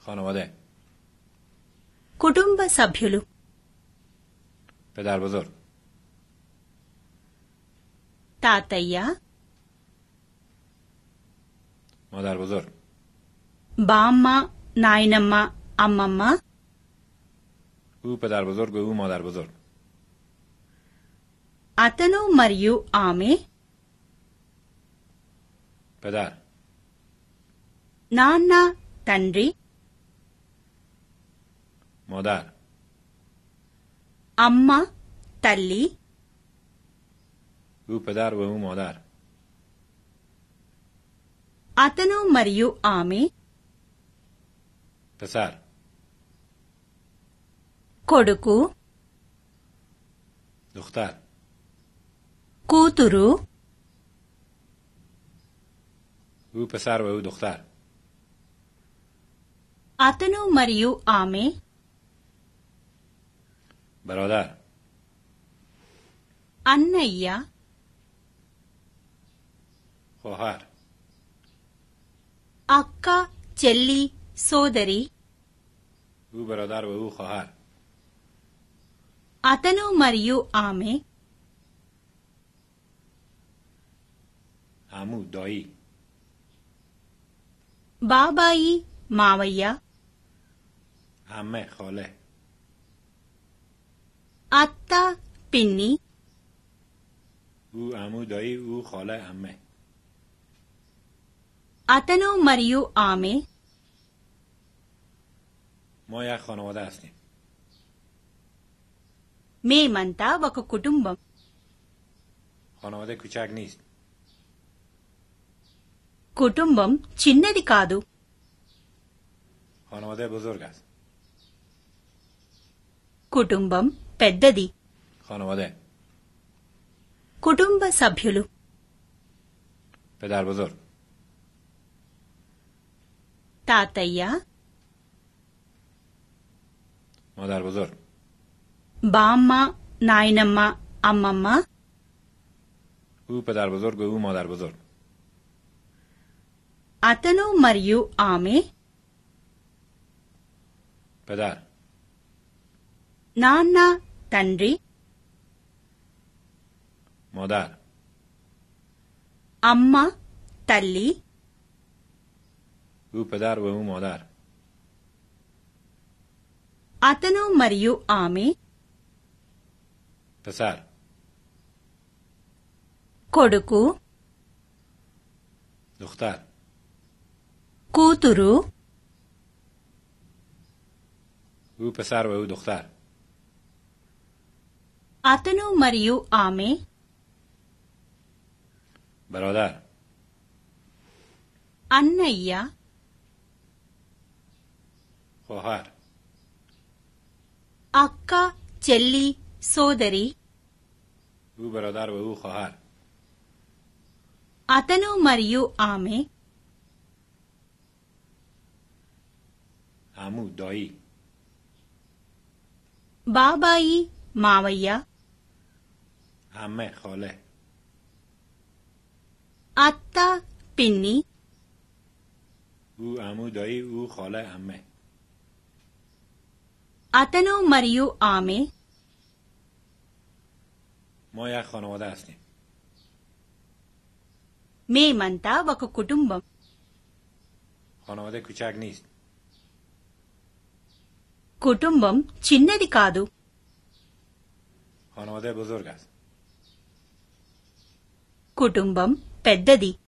خانواده కుటుంబ సభ్యులు پدر بزرگ తాతయ్య مادر بزرگ బామ్మ నాయనమ్మ అమ్మమ్మ او پدر بزرگ و او مادر بزرگ అతను మరియు ఆమె پدر నాన్న తండ్రి مادر అమ్మ తల్లి او پدر و او مادر అతను మరియు ఆమె پسر కొడుకు دختر కూతురు او پسر و او دختر అతను మరియు ఆమె برادر అన్నయ్య خواهر అక్క చెల్లి సోదరి او برادر و او خواهر అతను మరియు ఆమె عمو دایی బాబాయి మావయ్య عمه خاله అత్త పిన్ని او عمو دایی او خاله عمه అతను మరియు ఆమె ما یک خانواده هستیم మేమంతా ఒక కుటుంబం خانواده کوچک نیست కుటుంబం చిన్నది కాదు خانواده بزرگ است కుటుంబం పెద్దది خانواده కుటుంబ సభ్యులు پدر بزرگ తాతయ్య مادر بزرگ బామ్మ నాయనమ్మ అమ్మమ్మ او پدر بزرگ و او مادر بزرگ అతను మరియు ఆమె پدر నాన్న తండ్రి مادر అమ్మ తల్లి او پدر و او مادر అతను మరియు ఆమె پسر కొడుకు دختر కూతురు او پسر و او دختر అతను మరియు ఆమె برادر అన్నయ్య خواهر అక్క చెల్లి సోదరి او برادر و او خواهر అతను మరియు ఆమె عمو دایی బాబాయి మావయ్య عمه خاله అత్త పిన్ని او عمو دایی او خاله عمه అతను మరియు ఆమె ما یک خانواده هستیم మేమంతా ఒక కుటుంబం خانواده کوچک نیست కుటుంబం చిన్నది కాదు خانواده بزرگ است కుటుంబం పెద్దది